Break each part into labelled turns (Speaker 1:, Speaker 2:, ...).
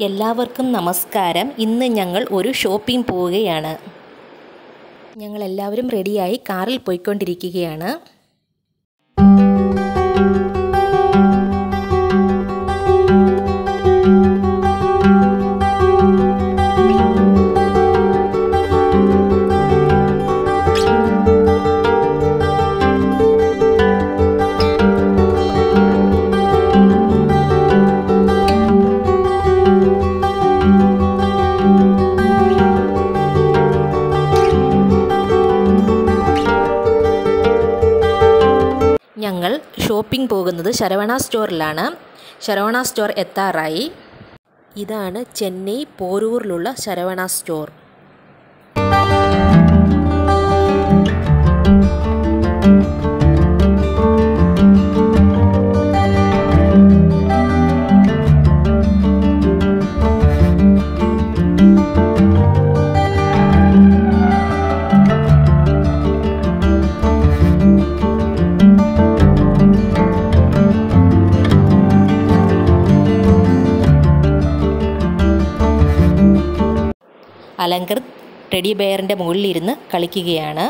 Speaker 1: എല്ലാവർക്കും നമസ്കാരം ഇന്ന് ഞങ്ങൾ ഒരു ഷോപ്പിംഗ് പോവുകയാണ് ഞങ്ങൾ എല്ലാവരും റെഡിയായി കാറിൽ പോയിക്കൊണ്ടിരിക്കുകയാണ് ഞങ്ങൾ ഷോപ്പിംഗ് പോകുന്നത് ശരവണ സ്റ്റോറിലാണ് ശരവണ സ്റ്റോർ എത്താറായി ഇതാണ് ചെന്നൈ പോരൂറിലുള്ള ശരവണ സ്റ്റോർ അലങ്കൃത് ടെഡി ബെയറിൻ്റെ മുകളിലിരുന്ന് കളിക്കുകയാണ്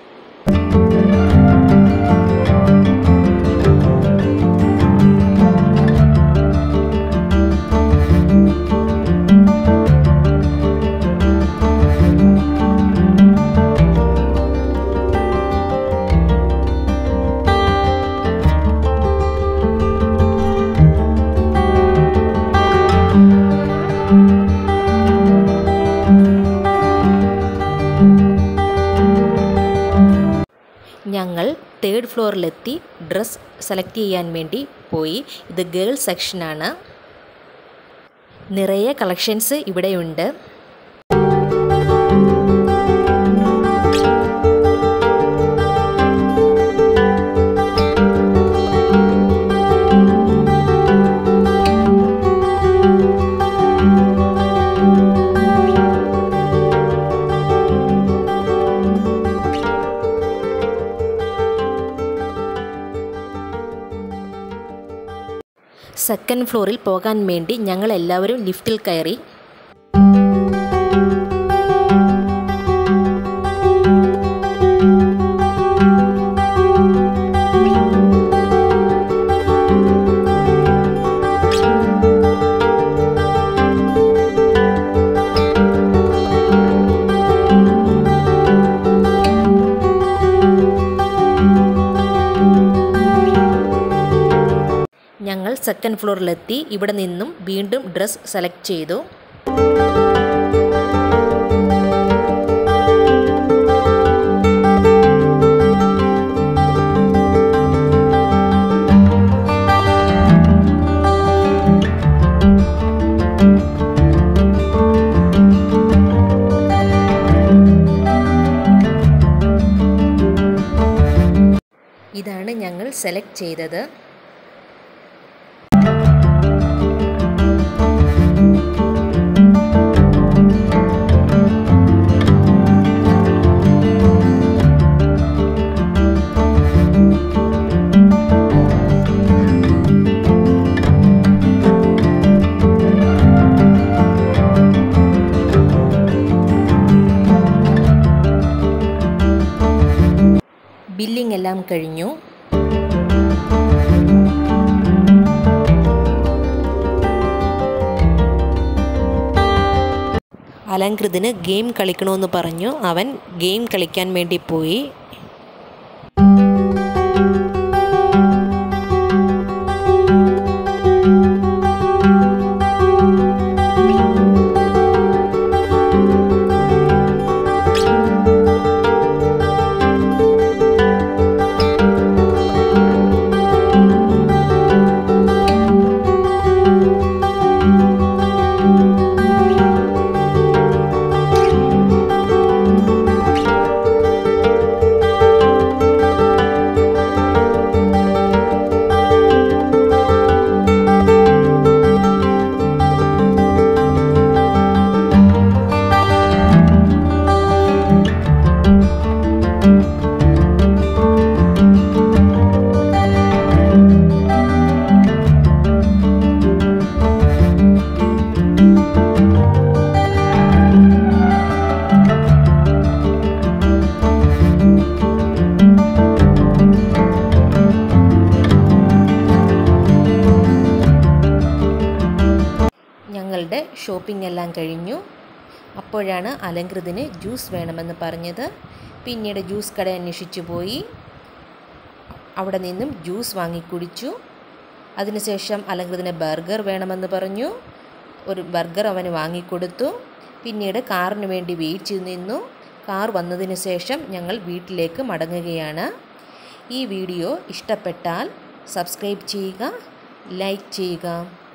Speaker 1: ഞങ്ങൾ തേർഡ് ഫ്ലോറിലെത്തി ഡ്രസ്സ് സെലക്ട് ചെയ്യാൻ വേണ്ടി പോയി ഇത് ഗേൾസ് സെക്ഷനാണ് നിറയെ കളക്ഷൻസ് ഇവിടെയുണ്ട് സെക്കൻഡ് ഫ്ലോറിൽ പോകാൻ വേണ്ടി ഞങ്ങൾ എല്ലാവരും ലിഫ്റ്റിൽ കയറി ഞങ്ങൾ സെക്കൻഡ് ഫ്ലോറിലെത്തി ഇവിടെ നിന്നും വീണ്ടും ഡ്രസ്സ് സെലക്ട് ചെയ്തു ഇതാണ് ഞങ്ങൾ സെലക്ട് ചെയ്തത് ബില്ലിംഗ് എല്ലാം കഴിഞ്ഞു അലങ്കൃതിന് ഗെയിം കളിക്കണമെന്ന് പറഞ്ഞു അവൻ ഗെയിം കളിക്കാൻ വേണ്ടി പോയി ഞങ്ങളുടെ ഷോപ്പിംഗ് എല്ലാം കഴിഞ്ഞു അപ്പോഴാണ് അലങ്കൃതിന് ജ്യൂസ് വേണമെന്ന് പറഞ്ഞത് പിന്നീട് ജ്യൂസ് കട അന്വേഷിച്ചു പോയി അവിടെ നിന്നും ജ്യൂസ് വാങ്ങിക്കുടിച്ചു അതിനുശേഷം അലങ്കൃതിന് ബർഗർ വേണമെന്ന് പറഞ്ഞു ഒരു ബർഗർ അവന് വാങ്ങിക്കൊടുത്തു പിന്നീട് കാറിന് വേണ്ടി വെയിറ്റ് ചെയ്ത് നിന്നു കാർ വന്നതിന് ശേഷം ഞങ്ങൾ വീട്ടിലേക്ക് മടങ്ങുകയാണ് ഈ വീഡിയോ ഇഷ്ടപ്പെട്ടാൽ സബ്സ്ക്രൈബ് ചെയ്യുക ലൈക്ക് ചെയ്യുക